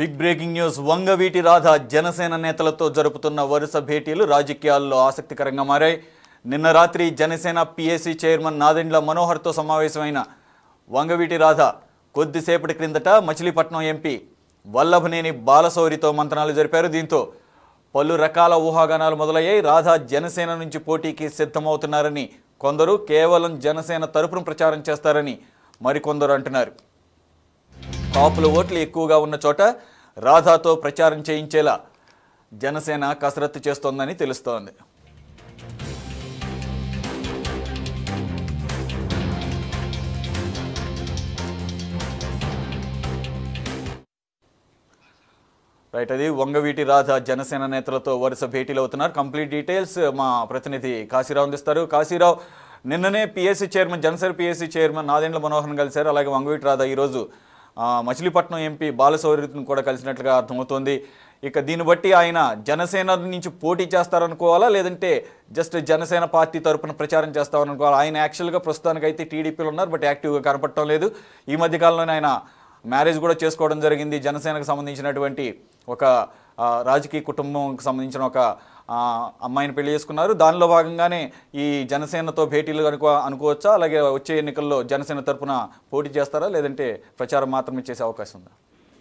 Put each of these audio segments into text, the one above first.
big breaking news Vangaveeti Radha Janasena నేతలతో జరుపుతున్న వరుస భేటీలు రాజకీయాల్లో ఆసక్తికరంగా మారాయి నిన్న రాత్రి జనసేన పిఎస్సి చైర్మన్ నాదెండ్ల మనోహర్తో సమావేశమైన వంగవీటి రాధ కొద్దిసేపటి క్రిందట మచిలీపట్నం ఎంపీ వల్లభనేని బాలశౌరితో మంత్రాలు జరిపారు దీంతో పలు రకాల ఊహాగానాలు మొదలయ్యాయి రాధా జనసేన నుంచి పోటీకి సిద్ధమవుతున్నారని కొందరు కేవలం జనసేన తరపున ప్రచారం చేస్తారని మరికొందరు అంటున్నారు కాపుల ఓట్లు ఎక్కువగా ఉన్న చోట రాధాతో ప్రచారం చేయించేలా జనసేన కసరత్తు చేస్తోందని తెలుస్తోంది రైట్ అది వంగవీటి రాధ జనసేన నేతలతో వరుస భేటీలు అవుతున్నారు కంప్లీట్ డీటెయిల్స్ మా ప్రతినిధి కాశీరావు అందిస్తారు కాశీరావు నిన్ననే PSC chairman Janasena PSC chairman Nadendla Manohar కలిశారు అలాగే వంగవీటి రాధ ఈరోజు ఆ, మచిలీపట్నం ఎంపీ బాలశౌరిని కూడా కలిసినట్లుగా అర్థమవుతోంది ఇక దీన్ని బట్టి ఆయన జనసేన నుంచి పోటీ చేస్తారనుకోవాలా లేదంటే జస్ట్ జనసేన పార్టీ తరపున ప్రచారం చేస్తామనుకోవాలా ఆయన యాక్చువల్గా ప్రస్తుతానికి అయితే టీడీపీలో ఉన్నారు బట్ యాక్టివ్గా కనపడటం లేదు ఈ మధ్య కాలంలోనే ఆయన మ్యారేజ్ కూడా చేసుకోవడం జరిగింది జనసేనకు సంబంధించినటువంటి ఒక ఆ, రాజకీయ కుటుంబంకి సంబంధించిన ఒక ఆ, అమ్మాయిని పెళ్లి చేసుకున్నారు దానిలో భాగంగానే ఈ జనసేనతో భేటీలు అనుకో అనుకోవచ్చా అలాగే వచ్చే ఎన్నికల్లో జనసేన తరపున పోటీ చేస్తారా లేదంటే ప్రచారం మాత్రమే చేసే అవకాశం ఉందా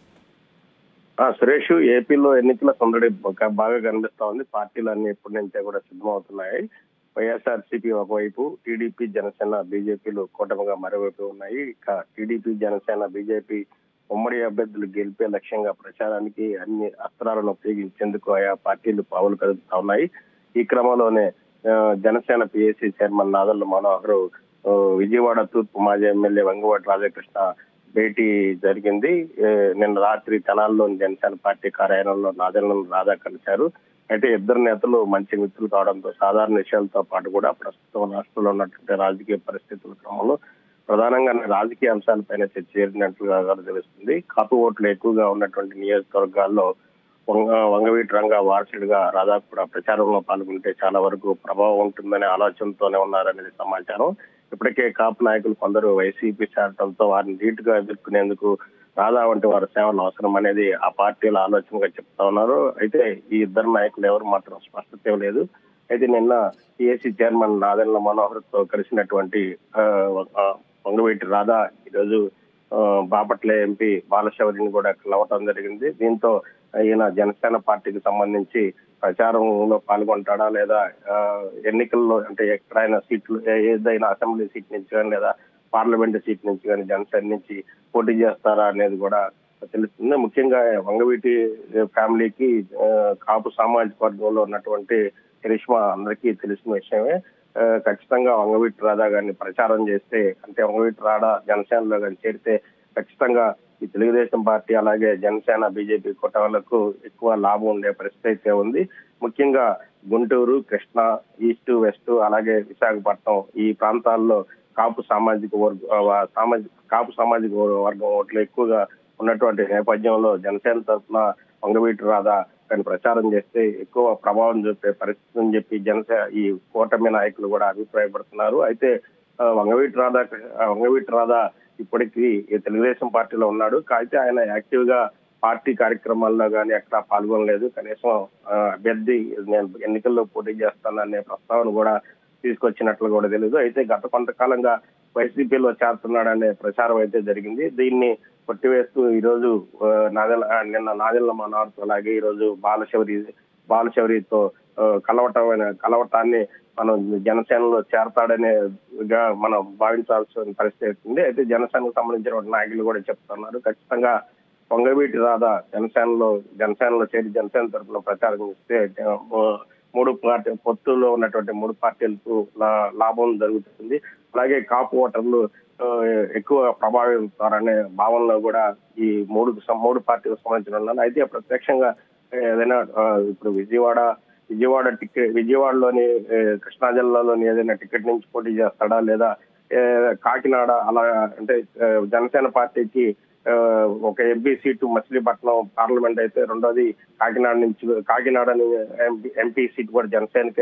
ఆ, సురేష్ ఏపీలో ఎన్నికల సందడి బా- బాగా కనిపిస్తా ఉంది పార్టీలన్నీ ఇప్పటి నుంచే కూడా సిద్ధమవుతున్నాయి వైఎస్ఆర్సీపీ ఒకవైపు టీడీపీ జనసేన బీజేపీలు కూటమిగా మరోవైపు ఉన్నాయి ఇక టీడీపీ జనసేన బీజేపీ ఉమ్మడి అభ్యర్థులు గెలిపే లక్ష్యంగా ప్రచారానికి అన్ని అస్త్రాలను ఉపయోగించేందుకు ఆయా పార్టీలు పావులు కదుపుతా ఉన్నాయి ఈ క్రమంలోనే ఆ, జనసేన పిఎస్సి చైర్మన్ నాదల్ల మనోహర్ ఆ, విజయవాడ తూర్పు మాజీ ఎమ్మెల్యే వంగవాటి రాధాకృష్ణ భేటీ జరిగింది ఏ, నిన్న రాత్రి తెనాల్లోని జనసేన పార్టీ కార్యాలయంలో నాదెళ్లను రాధా కలిశారు అయితే ఇద్దరు నేతలు మంచి మిత్రులు కావడంతో సాధారణ విషయాలతో పాటు కూడా ప్రస్తుతం రాష్ట్రంలో ఉన్నటువంటి రాజకీయ పరిస్థితుల క్రమంలో ప్రధానంగా రాజకీయ అంశాలపైన చర్చ జరిగినట్లుగా కూడా తెలుస్తుంది కాపు ఓట్లు ఎక్కువగా ఉన్నటువంటి నియోజకవర్గాల్లో వంగ వంగవీటి రంగ వారసుడిగా రాధా కూడా ప్రచారంలో పాల్గొంటే చాలా వరకు ప్రభావం ఉంటుందనే ఆలోచనతోనే ఉన్నారనేది సమాచారం ఇప్పటికే కాపు నాయకులు కొందరు వైసీపీ చేరటంతో వారిని ధీటుగా ఎదుర్కొనేందుకు రాధా వంటి వారి సేవలు అవసరం అనేది ఆ పార్టీల ఆలోచనగా చెప్తా ఉన్నారు అయితే ఈ ఇద్దరు నాయకులు ఎవరు మాత్రం స్పష్టత ఇవ్వలేదు అయితే నిన్న పిఎస్సి చైర్మన్ నాదెళ్ల మనోహర్ తో కలిసినటువంటి ఆ, ఆ, వంగవీటి రాధా ఈరోజు ఆ, బాపట్ల ఎంపీ బాలశౌరిని కూడా కలవటం జరిగింది దీంతో ఈయన జనసేన పార్టీకి సంబంధించి ప్రచారంలో పాల్గొంటాడా లేదా ఆ, ఎన్నికల్లో అంటే ఎక్కడైనా సీట్లు ఏ- ఏదైనా అసెంబ్లీ సీట్ నుంచి కానీ లేదా పార్లమెంట్ సీట్ నుంచి కానీ జనసేన నుంచి పోటీ చేస్తారా అనేది కూడా తెలుస్తుంది ముఖ్యంగా వంగవీటి ఫ్యామిలీకి ఆ, కాపు సామాజిక వర్గంలో ఉన్నటువంటి కరిష్మా అందరికీ తెలిసిన విషయమే ఆ, ఖచ్చితంగా వంగవీటి రాధా గారిని ప్రచారం చేస్తే అంటే వంగవీటి రాధా జనసేనలో కానీ చేరితే ఖచ్చితంగా ఈ తెలుగుదేశం పార్టీ అలాగే జనసేన బీజేపీ కూటమిలకు ఎక్కువ లాభం ఉండే పరిస్థితి అయితే ఉంది ముఖ్యంగా గుంటూరు కృష్ణా ఈస్ట్ వెస్ట్ అలాగే విశాఖపట్నం ఈ ప్రాంతాల్లో కాపు సామాజిక వర్గ ఆ, సామాజిక కాపు సామాజిక వర్గం ఓట్లు ఎక్కువగా ఉన్నటువంటి నేపథ్యంలో జనసేన తరఫున వంగవీటి రాధా కానీ ప్రచారం చేస్తే ఎక్కువ ప్రభావం చూపే పరిస్థితి అని చెప్పి జనసేన ఈ కూటమి నాయకులు కూడా అభిప్రాయపడుతున్నారు అయితే ఆ, వంగవీటి రాధా ఆ, వంగవీటి రాధా ఇప్పటికీ ఈ తెలుగుదేశం పార్టీలో ఉన్నాడు అయితే ఆయన యాక్టివ్ గా పార్టీ కార్యక్రమాల్లో కానీ ఎక్కడ పాల్గొనలేదు కనీసం ఆ, అభ్యర్థి నేను ఎన్నికల్లో పోటీ చేస్తాననే ప్రస్తావన కూడా తీసుకొచ్చినట్లు కూడా తెలియదు అయితే గత కొంతకాలంగా వైసీపీలో చేరుతున్నాడనే ప్రచారం అయితే జరిగింది దీన్ని కొట్టివేస్తూ ఈ రోజు ఆ, నాదెల్ల ఆ, నిన్న నాదెల్ల మనోహర్తో అలాగే ఈ రోజు బాలశౌరి బాలశౌరితో ఆ, కలవటం కలవటాన్ని మనం జనసేనలో చేరతాడనేగా మనం భావించాల్సిన పరిస్థితి ఉంది అయితే జనసేనకు సంబంధించిన నాయకులు కూడా చెప్తున్నారు ఖచ్చితంగా పొంగవీటి రాధా జనసేనలో జనసేనలో చేరి జనసేన తరఫున ప్రచారం చేస్తే ఆ, మూడు పార్టీ పొత్తులో ఉన్నటువంటి మూడు పార్టీలకు లా- లాభం జరుగుతుంది అలాగే కాపు ఓటర్లు ఆ, ఎక్కువ ప్రభావితారనే భావనలో కూడా ఈ మూడు మూడు పార్టీలకు సంబంధించిన ఉన్నారు అయితే ప్రత్యక్షంగా ఏదైనా ఆ, ఇప్పుడు విజయవాడ విజయవాడ టికెట్ విజయవాడలోని ఏ, కృష్ణా జిల్లాలోని ఏదైనా టికెట్ నుంచి పోటీ చేస్తాడా లేదా ఏ, కాకినాడ అలా అంటే ఏ, జనసేన పార్టీకి ఆ, ఒక ఎంపీ సీటు మచిలీపట్నం పార్లమెంట్ అయితే రెండోది కాకినాడ నుంచి కాకినాడ ఎంపీ సీట్ కూడా జనసేనకే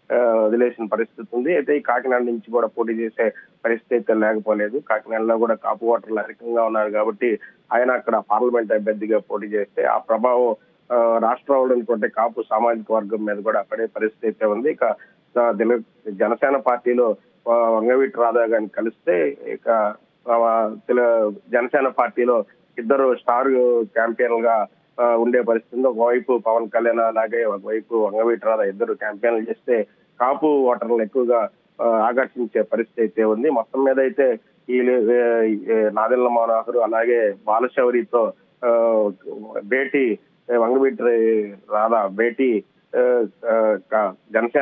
ఆ, వదిలేసిన పరిస్థితి ఉంది అయితే ఈ కాకినాడ నుంచి కూడా పోటీ చేసే పరిస్థితి అయితే లేకపోలేదు కాకినాడలో కూడా కాపు ఓటర్లు అధికంగా ఉన్నారు కాబట్టి ఆయన అక్కడ పార్లమెంట్ అభ్యర్థిగా పోటీ చేస్తే ఆ ప్రభావం ఆ, రాష్ట్రంలో ఉన్నటువంటి కాపు సామాజిక వర్గం మీద కూడా పడే పరిస్థితి అయితే ఉంది ఇక ఆ, తెలు- జనసేన పార్టీలో ఆ, వంగవీటి రాధా గారిని కలిస్తే ఇక ఆ, తెలు- జనసేన పార్టీలో ఇద్దరు స్టార్ క్యాంపెయిన్ గా ఆ, ఉండే పరిస్థితి ఉంది ఒకవైపు పవన్ కళ్యాణ్ అలాగే ఒకవైపు వంగవీటి రాధా ఇద్దరు క్యాంపెయిన్లు చేస్తే కాపు ఓటర్లను ఎక్కువగా ఆ, ఆకర్షించే పరిస్థితి అయితే ఉంది మొత్తం మీద అయితే ఈ నాదెళ్ల మనోహర్ అలాగే బాలశౌరితో ఆ, భేటీ వంగవీటి రాధా భేటీ ఆ, ఆ, క-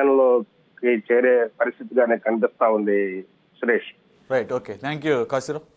జనసేనలోకి చేరే పరిస్థితిగానే కనిపిస్తా ఉంది Suresh right okay thank you Kasirao